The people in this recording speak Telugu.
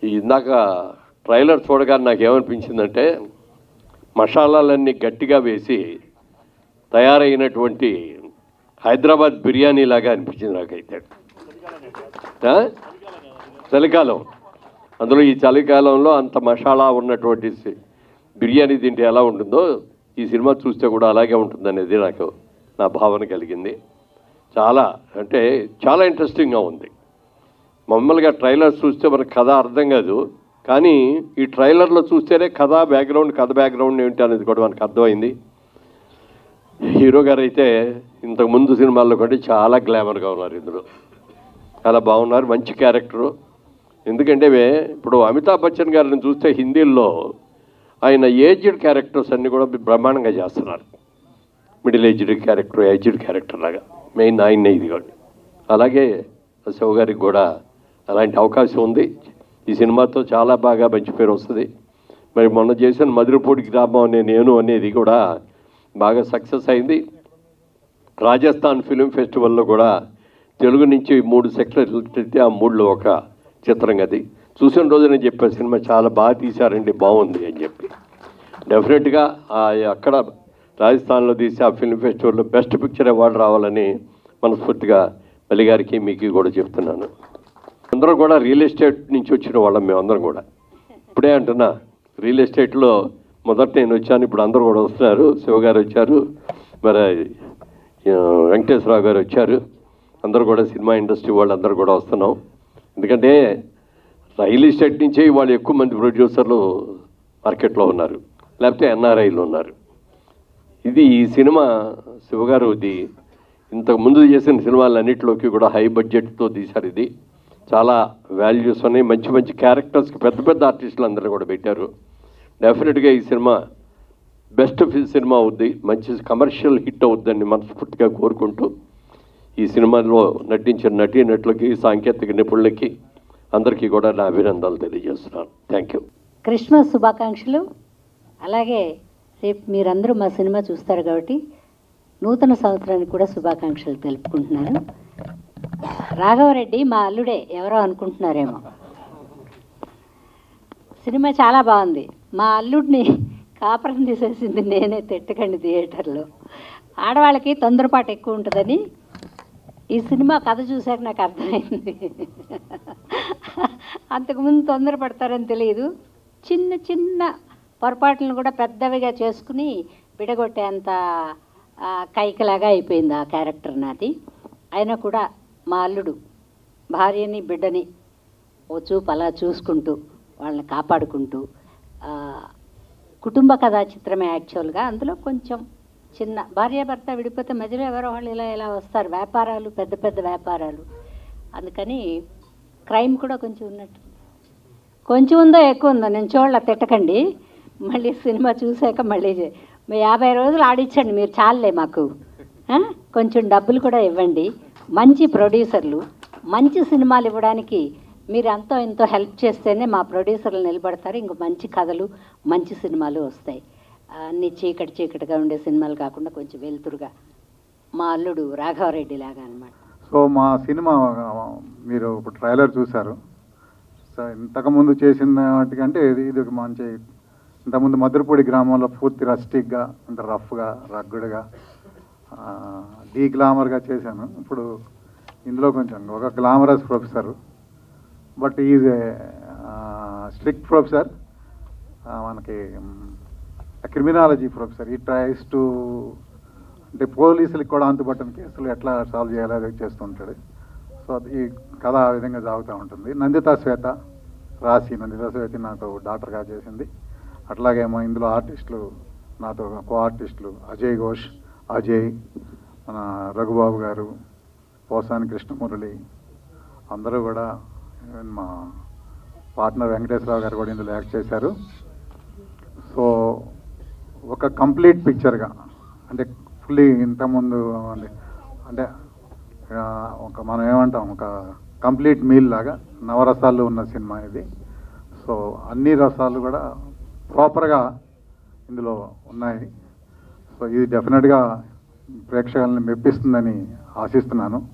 ఇందాక ట్రైలర్ చూడగానే నాకు ఏమనిపించిందంటే మసాలాలన్నీ గట్టిగా వేసి తయారైనటువంటి హైదరాబాద్ బిర్యానీ లాగా అనిపించింది నాకైతే ఆ? చలికాలం అందులో ఈ చలికాలంలో అంత మసాలా ఉన్నటువంటి సి- బిర్యానీ తింటే ఎలా ఉంటుందో ఈ సినిమా చూస్తే కూడా అలాగే ఉంటుందనేది నాకు నా భావన కలిగింది చాలా అంటే చాలా ఇంట్రెస్టింగ్గా ఉంది మామూలుగా ట్రైలర్ చూస్తే మనకు కథ అర్థం కాదు కానీ ఈ ట్రైలర్లో చూస్తేనే కథ బ్యాక్గ్రౌండ్ కథ బ్యాక్గ్రౌండ్ ఏంటి అనేది కూడా మనకు అర్థమైంది హీరో గారు అయితే ఇంతకు ముందు సినిమాల్లో కంటే చాలా గ్లామర్గా ఉన్నారు ఇందులో చాలా బాగున్నారు మంచి క్యారెక్టరు ఎందుకంటే వే- ఇప్పుడు అమితాబ్ బచ్చన్ గారిని చూస్తే హిందీల్లో ఆయన ఏజ్డ్ క్యారెక్టర్స్ అన్నీ కూడా బ్రహ్మాండంగా చేస్తున్నారు middle aged character aged character లాగా మెయిన్ ఆయన ఇది కూడా అలాగే శివ గారికి కూడా అలాంటి అవకాశం ఉంది ఈ సినిమాతో చాలా బాగా మంచి పేరు వస్తుంది మరి మొన్న చేసిన మధురపూడి గ్రామం అనే నేను అనేది కూడా బాగా సక్సెస్ అయింది రాజస్థాన్ ఫిలిం ఫెస్టివల్లో కూడా తెలుగు నుంచి మూడు సెక్టర్లు పెడితే ఆ మూడులో ఒక చిత్రం అది చూసిన రోజు నేను చెప్పాను సినిమా చాలా బాగా తీశారండి బాగుంది అని చెప్పి డెఫినెట్గా ఆ అక్కడ రాజస్థాన్లో తీసి ఆ ఫిల్మ్ ఫెస్టివల్లో బెస్ట్ పిక్చర్ అవార్డు రావాలని మనస్ఫూర్తిగా మల్లి గారికి మీకు కూడా చెప్తున్నాను అందరం కూడా రియల్ ఎస్టేట్ నుంచి వచ్చిన వాళ్ళం మేమందరం కూడా ఇప్పుడే అంటున్నా రియల్ ఎస్టేట్లో మొదట నేను వచ్చాను ఇప్పుడు అందరూ కూడా వస్తున్నారు శివ గారు వచ్చారు మరి ఆ, వెంకటేశ్వరరావు గారు వచ్చారు అందరూ కూడా సినిమా ఇండస్ట్రీ వాళ్ళు అందరూ కూడా వస్తున్నాం ఎందుకంటే రియల్ ఎస్టేట్ నుంచే వాళ్ళు ఎక్కువ మంది ప్రొడ్యూసర్లు మార్కెట్లో ఉన్నారు లేకపోతే ఎన్ఆర్ఐలు ఉన్నారు ఇది ఈ సినిమా శివగారు ఇది ఇంతకు ముందు చేసిన సినిమాలన్నింటిలోకి కూడా హై బడ్జెట్తో తీశారు ఇది చాలా వాల్యూస్ ఉన్నాయి మంచి మంచి క్యారెక్టర్స్కి పెద్ద పెద్ద ఆర్టిస్టులు అందరూ కూడా పెట్టారు డెఫినెట్గా ఈ సినిమా బెస్ట్ సినిమా అవుద్ది మంచి కమర్షియల్ హిట్ అవుద్దని మనస్ఫూర్తిగా కోరుకుంటూ ఈ సినిమాలో నటించిన నటీనటులకి సాంకేతిక నిపుణులకి అందరికీ కూడా నా అభినందనలు తెలియజేస్తున్నాను థ్యాంక్ యూ క్రిస్మస్ శుభాకాంక్షలు అలాగే రేపు మీరందరూ మా సినిమా చూస్తారు కాబట్టి నూతన సంవత్సరానికి కూడా శుభాకాంక్షలు తెలుపుకుంటున్నాను రాఘవరెడ్డి మా అల్లుడే ఎవరో అనుకుంటున్నారేమో సినిమా చాలా బాగుంది మా అల్లుడిని కాపురం తీసేసింది నేనే తిట్టకండి థియేటర్లో ఆడవాళ్ళకి తొందరపాటు ఎక్కువ ఉంటుందని ఈ సినిమా కథ చూశాక నాకు అర్థమైంది అంతకుముందు తొందరపడతారని తెలియదు చిన్న చిన్న పొరపాట్లను కూడా పెద్దవిగా చేసుకుని విడగొట్టేంత ఆ, కైకలాగా అయిపోయింది ఆ క్యారెక్టర్ నాది అయినా కూడా మా అల్లుడు భార్యని బిడ్డని ఓ చూపు అలా చూసుకుంటూ వాళ్ళని కాపాడుకుంటూ ఆ, కుటుంబ కథా చిత్రమే యాక్చువల్గా అందులో కొంచెం చిన్న భార్యాభర్త విడిపోతే మధ్యలో ఎవరో వాళ్ళు ఇలా ఇలా వస్తారు వ్యాపారాలు పెద్ద పెద్ద వ్యాపారాలు అందుకని క్రైమ్ కూడా కొంచెం ఉన్నట్టు కొంచెం ఉందో ఎక్కువ ఉందో నేను చూడాల తిట్టకండి మళ్ళీ సినిమా చూశాక మళ్ళీ చే- మీ యాభై రోజులు ఆడించండి మీరు చాలులే మాకు ఆ? కొంచెం డబ్బులు కూడా ఇవ్వండి మంచి ప్రొడ్యూసర్లు మంచి సినిమాలు ఇవ్వడానికి మీరు ఎంతో ఎంతో హెల్ప్ చేస్తేనే మా ప్రొడ్యూసర్లు నిలబడతారు ఇంక మంచి కథలు మంచి సినిమాలు వస్తాయి ఆ, అన్ని చీకటి చీకటిగా ఉండే సినిమాలు కాకుండా కొంచెం వెలుతురుగా మా అల్లుడు రాఘవరెడ్డి లాగా అనమాట సో మా సినిమా మీరు ఇప్పుడు ట్రైలర్ చూశారు సో ఇంతకుముందు చేసిన వాటికంటే ఇది ఇది ఒక మంచి ఇంతకుముందు మధురపూడి గ్రామంలో పూర్తి రస్టిక్గా అంటే రఫ్గా రగ్గుడుగా డీ గ్లామర్గా చేశాను ఇప్పుడు ఇందులో కొంచెం ఒక glamorous professor but is a strict professor మనకి క్రిమినాలజీ ప్రొఫెసర్ ఈ ట్రైస్ టు అంటే పోలీసులకు కూడా అంతుపట్టని కేసులు ఎట్లా సాల్వ్ చేయాలో అది చేస్తుంటాడు సో ఈ కథ ఆ విధంగా సాగుతూ ఉంటుంది నందిత శ్వేత రాసి నందిత శ్వేత నాకు డాక్టర్గా చేసింది అట్లాగేమో ఇందులో ఆర్టిస్టులు నాతో కో ఆర్టిస్టులు అజయ్ ఘోష్ అజయ్ మన రఘుబాబు గారు పోసాని కృష్ణమురళి అందరూ కూడా ఈవెన్ మా పార్ట్నర్ వెంకటేశ్వరరావు గారు కూడా ఇందులో యాక్ట్ చేశారు సో ఒక కంప్లీట్ పిక్చర్గా అంటే ఫుల్లీ ఇంతకుముందు అంటే అంటే ఆ, ఒక మనం ఏమంటాం ఒక కంప్లీట్ మీల్ లాగా నవరసాలు ఉన్న సినిమా ఇది సో అన్ని రసాలు కూడా ప్రాపర్గా ఇందులో ఉన్నాయి సో ఇది డెఫినెట్గా ప్రేక్షకులను మెప్పిస్తుందని ఆశిస్తున్నాను